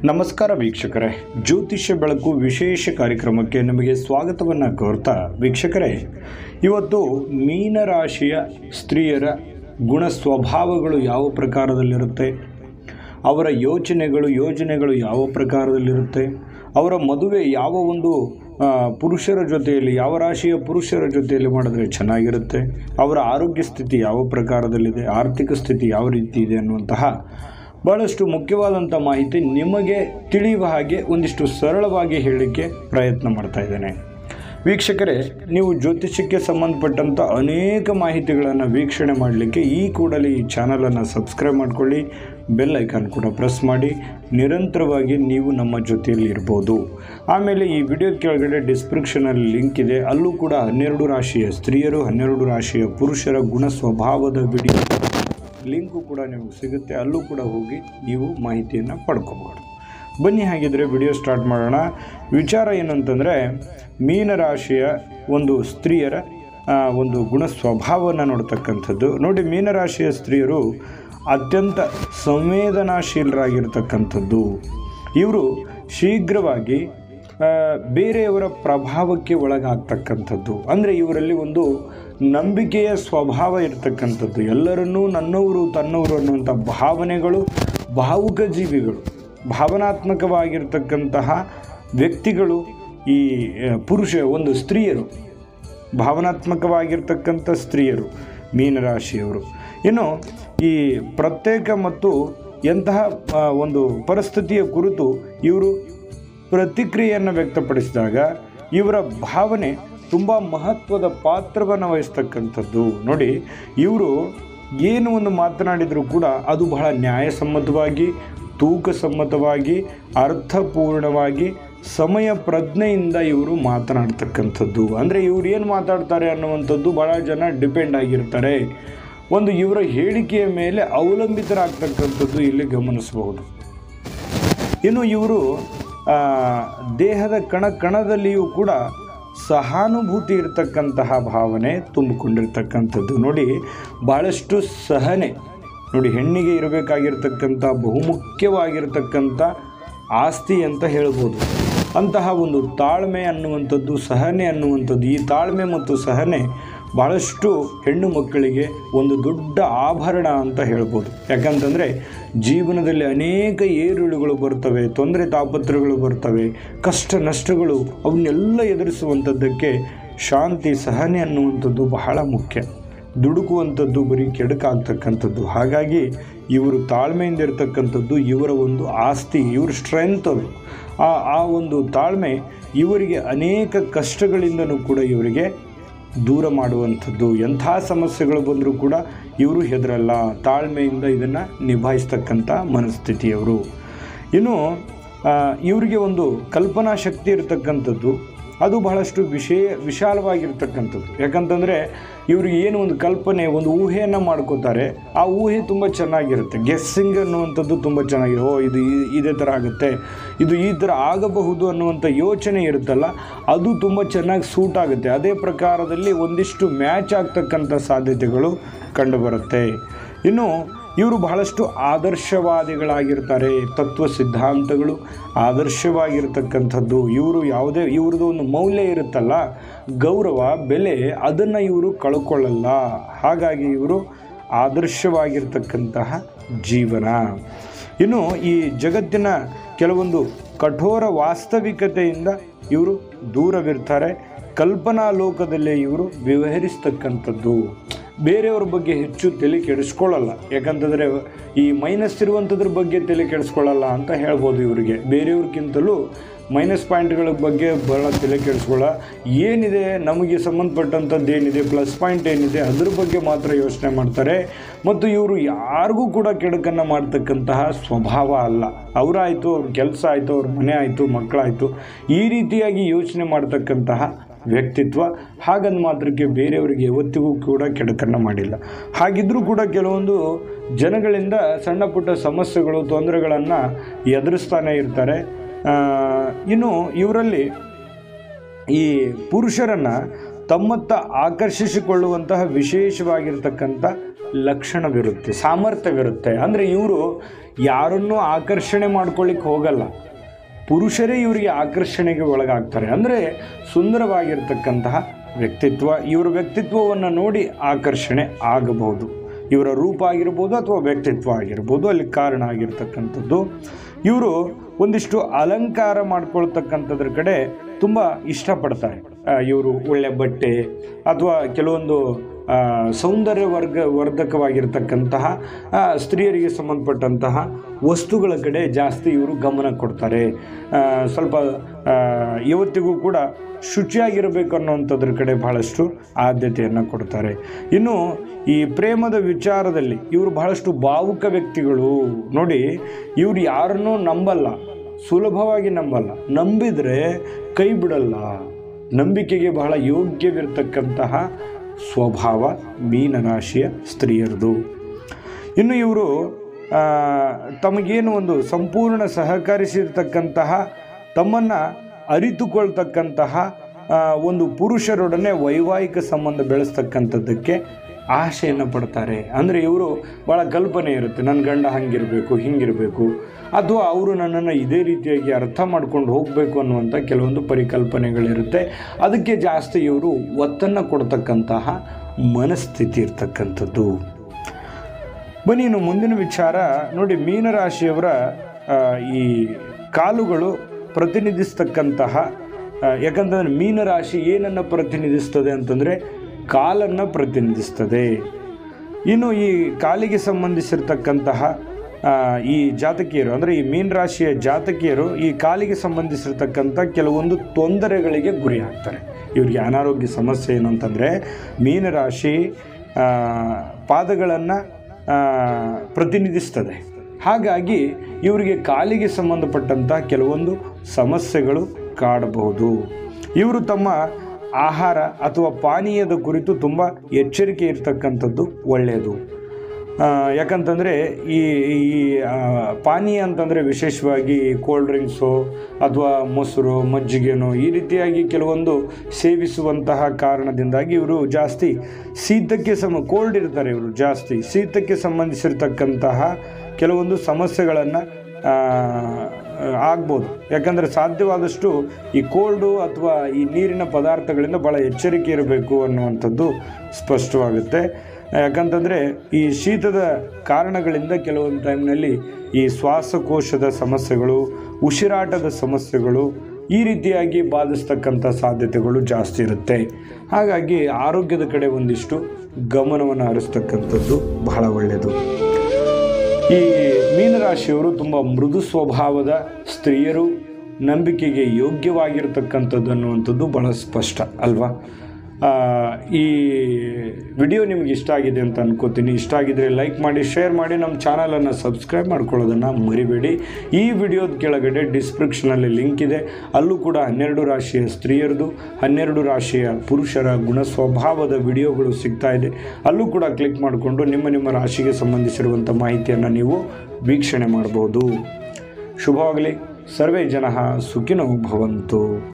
ನಮಸ್ಕಾರ ವೀಕ್ಷಕರೇ ಜ್ಯೋತಿಷ್ಯ ಬೆಳಕು ವಿಶೇಷ ಕಾರ್ಯಕ್ರಮಕ್ಕೆ ನಿಮಗೆ ಸ್ವಾಗತವನ್ನು ಕೋರ್ತಾ ವೀಕ್ಷಕರೇ ಇವತ್ತು ಮೀನರಾಶಿಯ ಸ್ತ್ರೀಯರ ಗುಣ ಸ್ವಭಾವಗಳು ಯಾವ ಪ್ರಕಾರದಲ್ಲಿರುತ್ತೆ ಅವರ ಯೋಚನೆಗಳು ಯೋಜನೆಗಳು ಯಾವ ಪ್ರಕಾರದಲ್ಲಿರುತ್ತೆ ಅವರ ಮದುವೆ ಯಾವ ಒಂದು ಆ, ಪುರುಷರ ಜೊತೆಯಲ್ಲಿ ಯಾವ ರಾಶಿಯ ಪುರುಷರ ಜೊತೆಯಲ್ಲಿ ಮಾಡಿದ್ರೆ ಚೆನ್ನಾಗಿರುತ್ತೆ ಅವರ ಆರೋಗ್ಯ ಸ್ಥಿತಿ ಯಾವ ಪ್ರಕಾರದಲ್ಲಿದೆ ಆರ್ಥಿಕ ಸ್ಥಿತಿ ಯಾವ ರೀತಿ ಇದೆ ಅನ್ನುವಂತಹ ಭಾಳಷ್ಟು ಮುಖ್ಯವಾದಂಥ ಮಾಹಿತಿ ನಿಮಗೆ ತಿಳಿಯುವ ಹಾಗೆ ಒಂದಿಷ್ಟು ಸರಳವಾಗಿ ಹೇಳಲಿಕ್ಕೆ ಪ್ರಯತ್ನ ಮಾಡ್ತಾ ಇದ್ದೇನೆ ವೀಕ್ಷಕರೇ ನೀವು ಜ್ಯೋತಿಷ್ಯಕ್ಕೆ ಸಂಬಂಧಪಟ್ಟಂಥ ಅನೇಕ ಮಾಹಿತಿಗಳನ್ನು ವೀಕ್ಷಣೆ ಮಾಡಲಿಕ್ಕೆ ಈ ಕೂಡಲೇ ಈ ಚಾನಲನ್ನು ಸಬ್ಸ್ಕ್ರೈಬ್ ಮಾಡಿಕೊಳ್ಳಿ ಬೆಲ್ ಐಕಾನ್ ಕೂಡ ಪ್ರೆಸ್ ಮಾಡಿ ನಿರಂತರವಾಗಿ ನೀವು ನಮ್ಮ ಜೊತೆಯಲ್ಲಿ ಇರ್ಬೋದು ಆಮೇಲೆ ಈ ವಿಡಿಯೋ ಕೆಳಗಡೆ ಡಿಸ್ಕ್ರಿಪ್ಷನಲ್ಲಿ ಲಿಂಕ್ ಇದೆ ಅಲ್ಲೂ ಕೂಡ ಹನ್ನೆರಡು ರಾಶಿಯ ಸ್ತ್ರೀಯರು ಹನ್ನೆರಡು ರಾಶಿಯ ಪುರುಷರ ಗುಣ ಸ್ವಭಾವದ ವಿಡಿಯೋ ಲಿಂಕು ಕೂಡ ನಿಮಗೆ ಸಿಗುತ್ತೆ ಅಲ್ಲೂ ಕೂಡ ಹೋಗಿ ನೀವು ಮಾಹಿತಿಯನ್ನು ಪಡ್ಕೋಬೋದು ಬನ್ನಿ ಹಾಗಿದ್ರೆ ವಿಡಿಯೋ ಸ್ಟಾರ್ಟ್ ಮಾಡೋಣ ವಿಚಾರ ಏನಂತಂದರೆ ಮೀನರಾಶಿಯ ಒಂದು ಸ್ತ್ರೀಯರ ಆ, ಒಂದು ಗುಣ ಸ್ವಭಾವವನ್ನು ನೋಡ್ತಕ್ಕಂಥದ್ದು ನೋಡಿ ಮೀನರಾಶಿಯ ಸ್ತ್ರೀಯರು ಅತ್ಯಂತ ಸಂವೇದನಾಶೀಲರಾಗಿರ್ತಕ್ಕಂಥದ್ದು ಇವರು ಶೀಘ್ರವಾಗಿ ಆ, ಬೇರೆಯವರ ಪ್ರಭಾವಕ್ಕೆ ಒಳಗಾಗ್ತಕ್ಕಂಥದ್ದು ಅಂದರೆ ಇವರಲ್ಲಿ ಒಂದು ನಂಬಿಕೆಯ ಸ್ವಭಾವ ಇರತಕ್ಕಂಥದ್ದು ಎಲ್ಲರನ್ನೂ ನನ್ನವರು ತನ್ನವರು ಅನ್ನುವಂಥ ಭಾವನೆಗಳು ಭಾವುಕ ಜೀವಿಗಳು ಭಾವನಾತ್ಮಕವಾಗಿರ್ತಕ್ಕಂತಹ ವ್ಯಕ್ತಿಗಳು ಈ ಆ, ಪುರುಷ ಒಂದು ಸ್ತ್ರೀಯರು ಭಾವನಾತ್ಮಕವಾಗಿರ್ತಕ್ಕಂಥ ಸ್ತ್ರೀಯರು ಮೀನರಾಶಿಯವರು ಇನ್ನು ಈ ಪ್ರತ್ಯೇಕ ಮತ್ತು ಎಂತಹ ಆ, ಒಂದು ಪರಿಸ್ಥಿತಿಯ ಕುರಿತು ಇವರು ಪ್ರತಿಕ್ರಿಯೆಯನ್ನು ವ್ಯಕ್ತಪಡಿಸಿದಾಗ ಇವರ ಭಾವನೆ ತುಂಬ ಮಹತ್ವದ ಪಾತ್ರವನ್ನು ವಹಿಸ್ತಕ್ಕಂಥದ್ದು ನೋಡಿ ಇವರು ಏನು ಒಂದು ಮಾತನಾಡಿದರೂ ಕೂಡ ಅದು ಬಹಳ ನ್ಯಾಯಸಮ್ಮತವಾಗಿ ತೂಕಸಮ್ಮತವಾಗಿ ಅರ್ಥಪೂರ್ಣವಾಗಿ ಸಮಯ ಪ್ರಜ್ಞೆಯಿಂದ ಇವರು ಮಾತನಾಡ್ತಕ್ಕಂಥದ್ದು ಅಂದರೆ ಇವ್ರು ಏನು ಮಾತಾಡ್ತಾರೆ ಅನ್ನುವಂಥದ್ದು ಭಾಳ ಜನ ಡಿಪೆಂಡ್ ಆಗಿರ್ತಾರೆ ಒಂದು ಇವರ ಹೇಳಿಕೆಯ ಮೇಲೆ ಅವಲಂಬಿತರಾಗ್ತಕ್ಕಂಥದ್ದು ಇಲ್ಲಿ ಗಮನಿಸಬಹುದು ಇನ್ನು ಇವರು ಆ, ದೇಹದ ಕಣ ಕಣದಲ್ಲಿಯೂ ಕೂಡ ಸಹಾನುಭೂತಿ ಇರತಕ್ಕಂತಹ ಭಾವನೆ ತುಂಬಿಕೊಂಡಿರ್ತಕ್ಕಂಥದ್ದು ನೋಡಿ ಭಾಳಷ್ಟು ಸಹನೆ ನೋಡಿ ಹೆಣ್ಣಿಗೆ ಇರಬೇಕಾಗಿರ್ತಕ್ಕಂಥ ಬಹುಮುಖ್ಯವಾಗಿರ್ತಕ್ಕಂಥ ಆಸ್ತಿ ಅಂತ ಹೇಳ್ಬೋದು ಅಂತಹ ಒಂದು ತಾಳ್ಮೆ ಅನ್ನುವಂಥದ್ದು ಸಹನೆ ಅನ್ನುವಂಥದ್ದು ಈ ತಾಳ್ಮೆ ಮತ್ತು ಸಹನೆ ಭಾಳಷ್ಟು ಹೆಣ್ಣು ಮಕ್ಕಳಿಗೆ ಒಂದು ದೊಡ್ಡ ಆಭರಣ ಅಂತ ಹೇಳ್ಬೋದು ಯಾಕಂತಂದರೆ ಜೀವನದಲ್ಲಿ ಅನೇಕ ಏರುಳುಗಳು ಬರ್ತವೆ ತೊಂದರೆ ತಾಪತ್ರಗಳು ಬರ್ತವೆ ಕಷ್ಟ ನಷ್ಟಗಳು ಅವನ್ನೆಲ್ಲ ಎದುರಿಸುವಂಥದ್ದಕ್ಕೆ ಶಾಂತಿ ಸಹನೆ ಅನ್ನುವಂಥದ್ದು ಬಹಳ ಮುಖ್ಯ ದುಡುಕುವಂಥದ್ದು ಬರೀ ಕೆಡಕಾಗ್ತಕ್ಕಂಥದ್ದು ಹಾಗಾಗಿ ಇವರು ತಾಳ್ಮೆಯಿಂದ ಇರತಕ್ಕಂಥದ್ದು ಇವರ ಒಂದು ಆಸ್ತಿ ಇವ್ರ ಸ್ಟ್ರೆಂತ್ ಅದು ಆ ಆ ಒಂದು ತಾಳ್ಮೆ ಇವರಿಗೆ ಅನೇಕ ಕಷ್ಟಗಳಿಂದನೂ ಕೂಡ ಇವರಿಗೆ ದೂರ ಮಾಡುವಂಥದ್ದು ಎಂಥ ಸಮಸ್ಯೆಗಳು ಬಂದರೂ ಕೂಡ ಇವರು ಹೆದರಲ್ಲ ತಾಳ್ಮೆಯಿಂದ ಇದನ್ನು ನಿಭಾಯಿಸ್ತಕ್ಕಂಥ ಮನಸ್ಥಿತಿಯವರು ಇನ್ನು ಆ, ಇವರಿಗೆ ಒಂದು ಕಲ್ಪನಾ ಶಕ್ತಿ ಇರತಕ್ಕಂಥದ್ದು ಅದು ಬಹಳಷ್ಟು ವಿಷಯ ವಿಶಾಲವಾಗಿರ್ತಕ್ಕಂಥದ್ದು ಯಾಕಂತಂದರೆ ಇವ್ರಿಗೆ ಏನು ಒಂದು ಕಲ್ಪನೆ ಒಂದು ಊಹೆಯನ್ನು ಮಾಡ್ಕೋತಾರೆ ಆ ಊಹೆ ತುಂಬ ಚೆನ್ನಾಗಿರುತ್ತೆ ಗೆಸ್ಸಿಂಗ್ ಅನ್ನುವಂಥದ್ದು ತುಂಬ ಚೆನ್ನಾಗಿದೆ ಓ ಇದು ಈ- ಇದೇ ಥರ ಆಗುತ್ತೆ ಇದು ಈ ಥರ ಆಗಬಹುದು ಅನ್ನುವಂಥ ಯೋಚನೆ ಇರುತ್ತಲ್ಲ ಅದು ತುಂಬ ಚೆನ್ನಾಗಿ ಸೂಟ್ ಆಗುತ್ತೆ ಅದೇ ಪ್ರಕಾರದಲ್ಲಿ ಒಂದಿಷ್ಟು ಮ್ಯಾಚ್ ಆಗ್ತಕ್ಕಂಥ ಸಾಧ್ಯತೆಗಳು ಕಂಡುಬರುತ್ತೆ ಇನ್ನು ಇವರು ಬಹಳಷ್ಟು ಆದರ್ಶವಾದಿಗಳಾಗಿರ್ತಾರೆ ತತ್ವ ಸಿದ್ಧಾಂತಗಳು ಆದರ್ಶವಾಗಿರ್ತಕ್ಕಂಥದ್ದು ಇವರು ಯಾವುದೇ ಇವ್ರದ್ದು ಒಂದು ಮೌಲ್ಯ ಇರುತ್ತಲ್ಲ ಗೌರವ ಬೆಲೆ ಅದನ್ನು ಇವರು ಕಳ್ಕೊಳ್ಳಲ್ಲ ಹಾಗಾಗಿ ಇವರು ಆದರ್ಶವಾಗಿರ್ತಕ್ಕಂತಹ ಜೀವನ ಇನ್ನು ಈ ಜಗತ್ತಿನ ಕೆಲವೊಂದು ಕಠೋರ ವಾಸ್ತವಿಕತೆಯಿಂದ ಇವರು ದೂರವಿರ್ತಾರೆ ಕಲ್ಪನಾ ಲೋಕದಲ್ಲೇ ಇವರು ವ್ಯವಹರಿಸ್ತಕ್ಕಂಥದ್ದು ಬೇರೆಯವ್ರ ಬಗ್ಗೆ ಹೆಚ್ಚು ತಲೆ ಕೆಡಿಸ್ಕೊಳ್ಳಲ್ಲ ಯಾಕಂತಂದರೆ ಈ ಮೈನಸ್ ಇರುವಂಥದ್ರ ಬಗ್ಗೆ ತಲೆ ಕೆಡಿಸ್ಕೊಳ್ಳಲ್ಲ ಅಂತ ಹೇಳ್ಬೋದು ಇವರಿಗೆ ಬೇರೆಯವ್ರಿಗಿಂತಲೂ ಮೈನಸ್ ಪಾಯಿಂಟ್ಗಳ ಬಗ್ಗೆ ಬಹಳ ತಲೆ ಕೆಡಿಸ್ಕೊಳ್ಳ ಏನಿದೆ ನಮಗೆ ಸಂಬಂಧಪಟ್ಟಂಥದ್ದು ಏನಿದೆ ಪ್ಲಸ್ ಪಾಯಿಂಟ್ ಏನಿದೆ ಅದ್ರ ಬಗ್ಗೆ ಮಾತ್ರ ಯೋಚನೆ ಮಾಡ್ತಾರೆ ಮತ್ತು ಇವರು ಯಾರಿಗೂ ಕೂಡ ಕೆಡುಕನ್ನು ಮಾಡ್ತಕ್ಕಂತಹ ಸ್ವಭಾವ ಅಲ್ಲ ಅವರಾಯಿತು ಅವ್ರ ಕೆಲಸ ಆಯಿತು ಅವ್ರ ಮನೆ ಆಯಿತು ಮಕ್ಕಳಾಯಿತು ಈ ರೀತಿಯಾಗಿ ಯೋಚನೆ ಮಾಡ್ತಕ್ಕಂತಹ ವ್ಯಕ್ತಿತ್ವ ಹಾಗಂದ ಮಾತ್ರಕ್ಕೆ ಬೇರೆಯವರಿಗೆ ಯಾವತ್ತಿಗೂ ಕೂಡ ಕೆಡಕನ್ನು ಮಾಡಿಲ್ಲ ಹಾಗಿದ್ರೂ ಕೂಡ ಕೆಲವೊಂದು ಜನಗಳಿಂದ ಸಣ್ಣ ಪುಟ್ಟ ಸಮಸ್ಯೆಗಳು ತೊಂದರೆಗಳನ್ನು ಎದುರಿಸ್ತಾನೆ ಇರ್ತಾರೆ ಆ, ಇನ್ನು ಇವರಲ್ಲಿ ಈ ಪುರುಷರನ್ನು ತಮ್ಮತ್ತ ಆಕರ್ಷಿಸಿಕೊಳ್ಳುವಂತಹ ವಿಶೇಷವಾಗಿರ್ತಕ್ಕಂಥ ಲಕ್ಷಣವಿರುತ್ತೆ ಸಾಮರ್ಥ್ಯವಿರುತ್ತೆ ಅಂದರೆ ಇವರು ಯಾರನ್ನೂ ಆಕರ್ಷಣೆ ಮಾಡ್ಕೊಳ್ಳಿಕ್ಕೆ ಹೋಗಲ್ಲ ಪುರುಷರೇ ಇವರಿಗೆ ಆಕರ್ಷಣೆಗೆ ಒಳಗಾಗ್ತಾರೆ ಅಂದರೆ ಸುಂದರವಾಗಿರ್ತಕ್ಕಂತಹ ವ್ಯಕ್ತಿತ್ವ ಇವರ ವ್ಯಕ್ತಿತ್ವವನ್ನು ನೋಡಿ ಆಕರ್ಷಣೆ ಆಗಬಹುದು ಇವರ ರೂಪ ಆಗಿರ್ಬೋದು ಅಥವಾ ವ್ಯಕ್ತಿತ್ವ ಆಗಿರ್ಬೋದು ಅಲ್ಲಿ ಕಾರಣ ಆಗಿರ್ತಕ್ಕಂಥದ್ದು ಇವರು ಒಂದಿಷ್ಟು ಅಲಂಕಾರ ಮಾಡ್ಕೊಳ್ತಕ್ಕಂಥದ್ರ ಕಡೆ ತುಂಬ ಇಷ್ಟಪಡ್ತಾರೆ ಇವರು ಒಳ್ಳೆ ಬಟ್ಟೆ ಅಥವಾ ಕೆಲವೊಂದು ಆ, ಸೌಂದರ್ಯ ವರ್ಗ ವರ್ಧಕವಾಗಿರ್ತಕ್ಕಂತಹ ಆ, ಸ್ತ್ರೀಯರಿಗೆ ಸಂಬಂಧಪಟ್ಟಂತಹ ವಸ್ತುಗಳ ಕಡೆ ಜಾಸ್ತಿ ಇವರು ಗಮನ ಕೊಡ್ತಾರೆ ಆ, ಸ್ವಲ್ಪ ಆ, ಇವತ್ತಿಗೂ ಕೂಡ ಶುಚಿಯಾಗಿರಬೇಕು ಅನ್ನುವಂಥದ್ರ ಕಡೆ ಬಹಳಷ್ಟು ಆದ್ಯತೆಯನ್ನು ಕೊಡ್ತಾರೆ ಇನ್ನು ಈ ಪ್ರೇಮದ ವಿಚಾರದಲ್ಲಿ ಇವರು ಬಹಳಷ್ಟು ಭಾವುಕ ವ್ಯಕ್ತಿಗಳು ನೋಡಿ ಇವರು ಯಾರನ್ನೂ ನಂಬಲ್ಲ ಸುಲಭವಾಗಿ ನಂಬಲ್ಲ ನಂಬಿದರೆ ಕೈ ಬಿಡಲ್ಲ ನಂಬಿಕೆಗೆ ಬಹಳ ಯೋಗ್ಯವಿರ್ತಕ್ಕಂತಹ ಸ್ವಭಾವ ಮೀನರಾಶಿಯ ಸ್ತ್ರೀಯರದು ಇನ್ನು ಇವರು ಆ, ತಮಗೇನು ಒಂದು ಸಂಪೂರ್ಣ ಸಹಕರಿಸಿರ್ತಕ್ಕಂತಹ ತಮ್ಮನ್ನು ಅರಿತುಕೊಳ್ತಕ್ಕಂತಹ ಆ, ಒಂದು ಪುರುಷರೊಡನೆ ವೈವಾಹಿಕ ಸಂಬಂಧ ಬೆಳೆಸ್ತಕ್ಕಂಥದ್ದಕ್ಕೆ ಆಶೆಯನ್ನು ಪಡ್ತಾರೆ ಅಂದರೆ ಇವರು ಭಾಳ ಕಲ್ಪನೆ ಇರುತ್ತೆ ನನ್ನ ಗಂಡ ಹಂಗಿರಬೇಕು ಹಿಂಗಿರಬೇಕು ಅಥವಾ ಅವರು ನನ್ನನ್ನು ಇದೇ ರೀತಿಯಾಗಿ ಅರ್ಥ ಮಾಡ್ಕೊಂಡು ಹೋಗಬೇಕು ಅನ್ನುವಂಥ ಕೆಲವೊಂದು ಪರಿಕಲ್ಪನೆಗಳಿರುತ್ತೆ ಅದಕ್ಕೆ ಜಾಸ್ತಿ ಇವರು ಒತ್ತನ್ನು ಕೊಡ್ತಕ್ಕಂತಹ ಮನಸ್ಥಿತಿ ಇರ್ತಕ್ಕಂಥದ್ದು ಬನ್ನಿ ಇನ್ನು ಮುಂದಿನ ವಿಚಾರ ನೋಡಿ ಮೀನರಾಶಿಯವರ ಆ, ಈ ಕಾಲುಗಳು ಪ್ರತಿನಿಧಿಸ್ತಕ್ಕಂತಹ ಆ, ಯಾಕಂತಂದ್ರೆ ಮೀನರಾಶಿ ಏನನ್ನು ಪ್ರತಿನಿಧಿಸ್ತದೆ ಅಂತಂದರೆ ಕಾಲನ್ನು ಪ್ರತಿನಿಧಿಸ್ತದೆ ಇನ್ನು ಈ ಕಾಲಿಗೆ ಸಂಬಂಧಿಸಿರ್ತಕ್ಕಂತಹ ಆ, ಈ ಜಾತಕಿಯರು ಅಂದರೆ ಈ ಮೀನರಾಶಿಯ ಜಾತಕಿಯರು ಈ ಕಾಲಿಗೆ ಸಂಬಂಧಿಸಿರ್ತಕ್ಕಂಥ ಕೆಲವೊಂದು ತೊಂದರೆಗಳಿಗೆ ಗುರಿ ಆಗ್ತಾರೆ ಇವರಿಗೆ ಅನಾರೋಗ್ಯ ಸಮಸ್ಯೆ ಏನು ಅಂತಂದರೆ ಮೀನರಾಶಿ ಪಾದಗಳನ್ನು ಪ್ರತಿನಿಧಿಸ್ತದೆ ಹಾಗಾಗಿ ಇವರಿಗೆ ಕಾಲಿಗೆ ಸಂಬಂಧಪಟ್ಟಂಥ ಕೆಲವೊಂದು ಸಮಸ್ಯೆಗಳು ಕಾಡಬಹುದು ಇವರು ತಮ್ಮ ಆಹಾರ ಅಥವಾ ಪಾನೀಯದ ಕುರಿತು ತುಂಬ ಎಚ್ಚರಿಕೆ ಇರ್ತಕ್ಕಂಥದ್ದು ಒಳ್ಳೆಯದು ಆ, ಯಾಕಂತಂದರೆ ಈ ಈ ಆ, ಪಾನೀಯ ಅಂತಂದರೆ ವಿಶೇಷವಾಗಿ ಕೋಲ್ಡ್ ಡ್ರಿಂಕ್ಸು ಅಥವಾ ಮೊಸರು ಮಜ್ಜಿಗೆನೋ ಈ ರೀತಿಯಾಗಿ ಕೆಲವೊಂದು ಸೇವಿಸುವಂತಹ ಕಾರಣದಿಂದಾಗಿ ಇವರು ಜಾಸ್ತಿ ಶೀತಕ್ಕೆ ಸಮ ಕೋಲ್ಡ್ ಇರ್ತಾರೆ ಇವರು ಜಾಸ್ತಿ ಶೀತಕ್ಕೆ ಸಂಬಂಧಿಸಿರ್ತಕ್ಕಂತಹ ಕೆಲವೊಂದು ಸಮಸ್ಯೆಗಳನ್ನು ಆಗ್ಬೋದು ಯಾಕಂದರೆ ಸಾಧ್ಯವಾದಷ್ಟು ಈ ಕೋಲ್ಡು ಅಥವಾ ಈ ನೀರಿನ ಪದಾರ್ಥಗಳಿಂದ ಭಾಳ ಎಚ್ಚರಿಕೆ ಇರಬೇಕು ಅನ್ನುವಂಥದ್ದು ಸ್ಪಷ್ಟವಾಗುತ್ತೆ ಯಾಕಂತಂದರೆ ಈ ಶೀತದ ಕಾರಣಗಳಿಂದ ಕೆಲವೊಂದು ಟೈಮ್ನಲ್ಲಿ ಈ ಶ್ವಾಸಕೋಶದ ಸಮಸ್ಯೆಗಳು ಉಸಿರಾಟದ ಸಮಸ್ಯೆಗಳು ಈ ರೀತಿಯಾಗಿ ಬಾಧಿಸ್ತಕ್ಕಂಥ ಸಾಧ್ಯತೆಗಳು ಜಾಸ್ತಿ ಇರುತ್ತೆ ಹಾಗಾಗಿ ಆರೋಗ್ಯದ ಕಡೆ ಒಂದಿಷ್ಟು ಗಮನವನ್ನು ಹರಿಸ್ತಕ್ಕಂಥದ್ದು ಬಹಳ ಒಳ್ಳೆಯದು ಈ ಮೀನರಾಶಿಯವರು ತುಂಬ ಮೃದು ಸ್ವಭಾವದ ಸ್ತ್ರೀಯರು ನಂಬಿಕೆಗೆ ಯೋಗ್ಯವಾಗಿರ್ತಕ್ಕಂಥದ್ದು ಅನ್ನುವಂಥದ್ದು ಬಹಳ ಸ್ಪಷ್ಟ ಅಲ್ವಾ ಆ, ಈ ವಿಡಿಯೋ ನಿಮ್ಗೆ ಇಷ್ಟ ಆಗಿದೆ ಅಂತ ಅನ್ಕೋತೀನಿ ಇಷ್ಟ ಆಗಿದ್ರೆ ಲೈಕ್ ಮಾಡಿ ಶೇರ್ ಮಾಡಿ ನಮ್ಮ ಚಾನಲನ್ನು ಸಬ್ಸ್ಕ್ರೈಬ್ ಮಾಡ್ಕೊಳ್ಳೋದನ್ನು ಮರಿಬೇಡಿ ಈ ವಿಡಿಯೋದ ಕೆಳಗಡೆ ಡಿಸ್ಕ್ರಿಪ್ಷನಲ್ಲಿ ಲಿಂಕ್ ಇದೆ ಅಲ್ಲೂ ಕೂಡ ಹನ್ನೆರಡು ರಾಶಿಯ ಸ್ತ್ರೀಯರದು ಹನ್ನೆರಡು ರಾಶಿಯ ಪುರುಷರ ಗುಣ ಸ್ವಭಾವದ ವಿಡಿಯೋಗಳು ಸಿಗ್ತಾ ಇದೆ ಅಲ್ಲೂ ಕೂಡ ಕ್ಲಿಕ್ ಮಾಡಿಕೊಂಡು ನಿಮ್ಮ ನಿಮ್ಮ ರಾಶಿಗೆ ಸಂಬಂಧಿಸಿರುವಂಥ ಮಾಹಿತಿಯನ್ನು ನೀವು ವೀಕ್ಷಣೆ ಮಾಡ್ಬೋದು ಶುಭವಾಗಲಿ ಸರ್ವೇ ಜನ ಸುಖಿನೋ ಭವಂತು